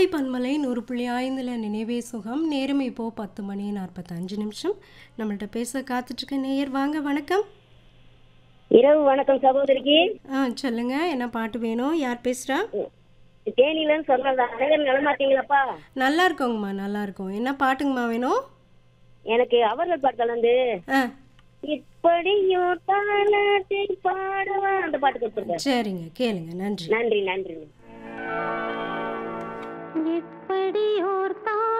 கோடை பன்மலை நூறு புள்ளி ஐந்தில் நினைவே சுகம் நேரம் இப்போ பத்து மணி நாற்பத்தஞ்சு நிமிஷம் நம்மள்ட்ட பேச காத்துட்ருக்க நேயர் வாங்க வணக்கம் இரவு வணக்கம் சகோதரிக்கு ஆ சொல்லுங்க என்ன பாட்டு வேணும் யார் பேசுகிறா தேனிலன்னு சொன்னதா அனைவரும் நலமாட்டீங்களாப்பா நல்லா இருக்கோங்கம்மா நல்லா இருக்கோம் என்ன பாட்டுங்கம்மா வேணும் எனக்கு அவர்கள் பாட்டில் வந்து ஆ இப்படியும் தாலாட்டை பாடுவா அந்த பாட்டு கொடுத்துருக்கேன் சரிங்க கேளுங்க நன்றி நன்றி நன்றி எப்படி ஓர் தான்